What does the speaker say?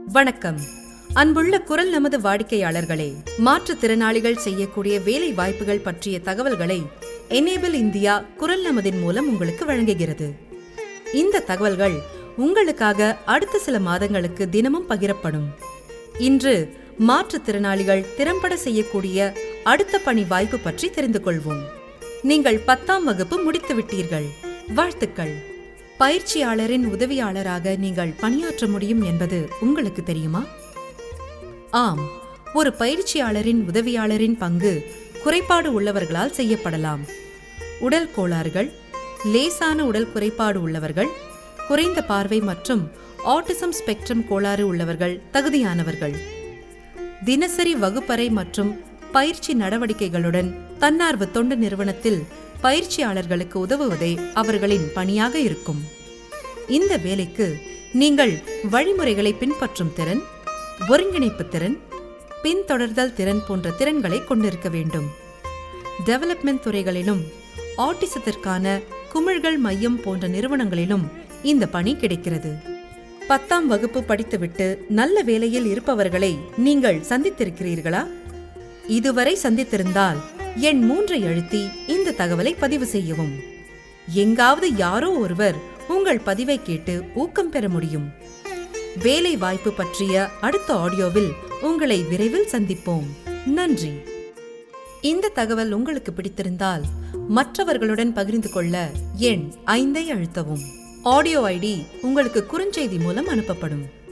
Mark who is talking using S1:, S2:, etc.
S1: வணக்கம் அன்புள்ள குரல் நமது வாடிக்கையாளர்களே மாற்றுத்திறனாளிகள் செய்யக்கூடிய வேலை வாய்ப்புகள் பற்றிய தகவல்களை எனேபிள் இந்தியா குரல் நமதின் மூலம் உங்களுக்கு வழங்குகிறது இந்த தகவல்கள் உங்களுக்காக அடுத்த சில மாதங்களுக்கு தினமும் பகிரப்படும் இன்று மாற்றுத்திறனாளிகள் திறம்பட செய்யக்கூடிய அடுத்த பணி வாய்ப்பு பற்றி தெரிந்து கொள்வோம் நீங்கள் பத்தாம் வகுப்பு முடித்து விட்டீர்கள் வாழ்த்துக்கள் பயிற்சியாளரின் உதவியாளராக நீங்கள் பணியாற்ற முடியும் என்பது உங்களுக்கு தெரியுமா ஆம் ஒரு பயிற்சியாளரின் உதவியாளரின் பங்கு குறைபாடு உள்ளவர்களால் செய்யப்படலாம் உடல் கோளாறுகள் லேசான உடல் குறைபாடு உள்ளவர்கள் குறைந்த பார்வை மற்றும் ஆட்டிசம் ஸ்பெக்ட்ரம் கோளாறு உள்ளவர்கள் தகுதியானவர்கள் தினசரி வகுப்பறை மற்றும் பயிற்சி நடவடிக்கைகளுடன் தன்னார்வ தொண்டு நிறுவனத்தில் பயிற்சியாளர்களுக்கு உதவுவதே அவர்களின் பணியாக இருக்கும் இந்த வேலைக்கு நீங்கள் வழிமுறைகளை பின்பற்றும் திறன் ஒருங்கிணைப்பு திறன் பின்தொடர்தல் திறன் போன்ற திறன்களை கொண்டிருக்க வேண்டும் டெவலப்மெண்ட் துறைகளிலும் ஆட்டிசத்திற்கான குமிழ்கள் மையம் போன்ற நிறுவனங்களிலும் இந்த பணி கிடைக்கிறது பத்தாம் வகுப்பு படித்துவிட்டு நல்ல வேலையில் இருப்பவர்களை நீங்கள் சந்தித்திருக்கிறீர்களா இதுவரை சந்தித்திருந்தால் எண் மூன்றை அழுத்தி இந்த தகவலை பதிவு செய்யவும் எங்காவது யாரோ ஒருவர் உங்கள் பதிவை கேட்டு ஊக்கம் பெற முடியும் வேலை வாய்ப்பு பற்றிய அடுத்த ஆடியோவில் உங்களை விரைவில் சந்திப்போம் நன்றி இந்த தகவல் உங்களுக்கு பிடித்திருந்தால் மற்றவர்களுடன் பகிர்ந்து கொள்ள எண் ஐந்தை அழுத்தவும் ஆடியோ ஐடி உங்களுக்கு குறுஞ்செய்தி மூலம் அனுப்பப்படும்